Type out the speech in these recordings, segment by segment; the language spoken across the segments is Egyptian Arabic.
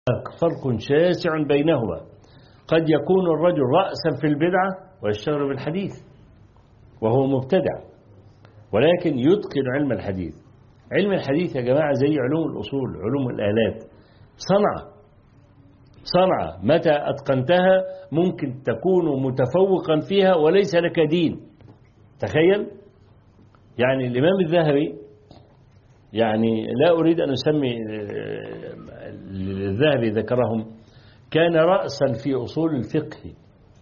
فرق شاسع بينهما قد يكون الرجل رأسا في البدعة ويشتغل بالحديث وهو مبتدع ولكن يتقن علم الحديث علم الحديث يا جماعة زي علوم الأصول علوم الآلات صنعة صنعة متى أتقنتها ممكن تكون متفوقا فيها وليس لك دين تخيل يعني الإمام الذهبي يعني لا أريد أن أسمي الذهبي ذكرهم كان رأسا في أصول الفقه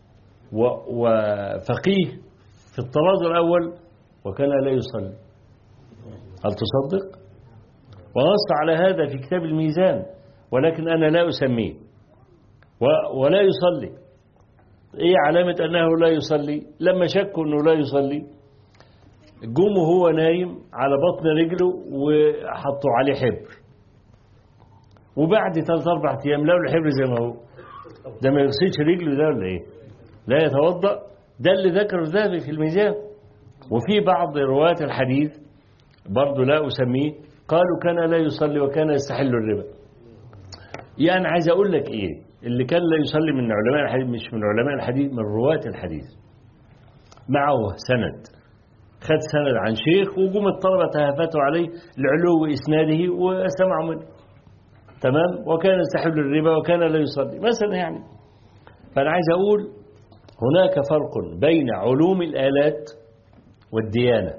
وفقيه في الطراز الأول وكان لا يصلي هل تصدق ونص على هذا في كتاب الميزان ولكن أنا لا أسميه ولا يصلي إيه علامة أنه لا يصلي لما شكوا أنه لا يصلي جم وهو نايم على بطن رجله وحطوا عليه حبر وبعد ثلاث أربع أيام لقوا الحبر زي ما هو ده ما يغسلش رجله ده ولا إيه لا يتوضأ ده اللي ذكره الذهبي في الميزان وفي بعض رواة الحديث برضه لا أسميه قالوا كان لا يصلي وكان يستحل الربا يعني عايز أقول لك إيه اللي كان لا يصلي من علماء الحديث مش من علماء الحديث من رواة الحديث معه سند خد سند عن شيخ وقوم الطلبة تهافتوا عليه لعلو إسناده وسمعوا منه تمام وكان يستحل الربا وكان لا يصلي مثلا يعني فأنا عايز أقول هناك فرق بين علوم الآلات والديانة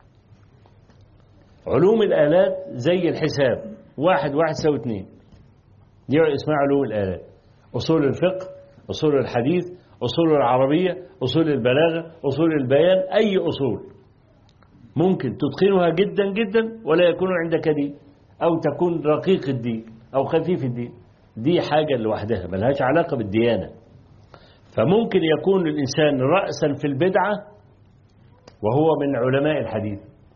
علوم الآلات زي الحساب واحد واحد سوى اثنين دي اسمها علوم الآلات أصول الفقه أصول الحديث أصول العربية أصول البلاغة أصول البيان أي أصول ممكن تتقنها جدا جدا ولا يكون عندك دين أو تكون رقيق الدين أو خفيف الدين دي حاجة لوحدها ملهاش علاقة بالديانة فممكن يكون الإنسان رأسا في البدعة وهو من علماء الحديث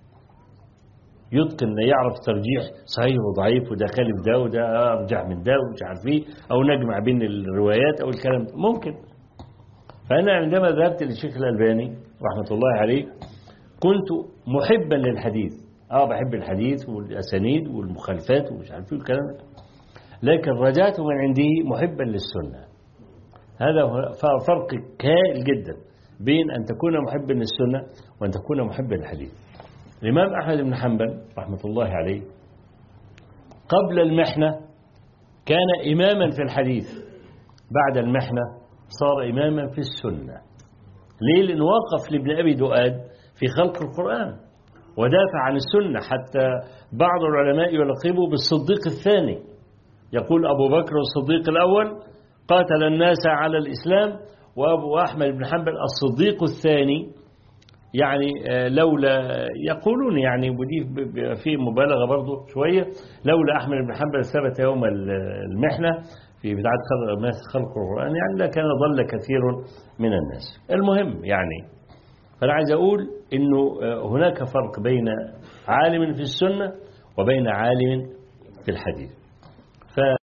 يتقن يعرف ترجيح صحيح وضعيف وده خالف ده وده أرجح من ده ومش عارف ايه أو نجمع بين الروايات أو الكلام ده ممكن فأنا عندما ذهبت للشيخ الألباني رحمة الله عليه كنت محبا للحديث اه بحب الحديث والأسانيد والمخالفات ومش عارف ايه الكلام ده لكن رجعت من عنده محبا للسنة هذا فرق كائن جدا بين أن تكون محبا للسنة وأن تكون محبا للحديث الإمام أحمد بن حنبل رحمة الله عليه قبل المحنة كان إماما في الحديث بعد المحنة صار إماما في السنة ليه لأنه وقف لابن أبي دؤاد في خلق القرآن ودافع عن السنة حتى بعض العلماء يلقبه بالصديق الثاني يقول أبو بكر الصديق الأول قاتل الناس على الإسلام وأبو أحمد بن حنبل الصديق الثاني يعني لولا يقولون يعني ودي في مبالغة برضو شوية لولا أحمد بن حنبل ثبت يوم المحنة في بدعة خلق القرآن يعني لكان ضل كثير من الناس المهم يعني فأنا عايز أقول أنه هناك فرق بين عالم في السنة وبين عالم في الحديث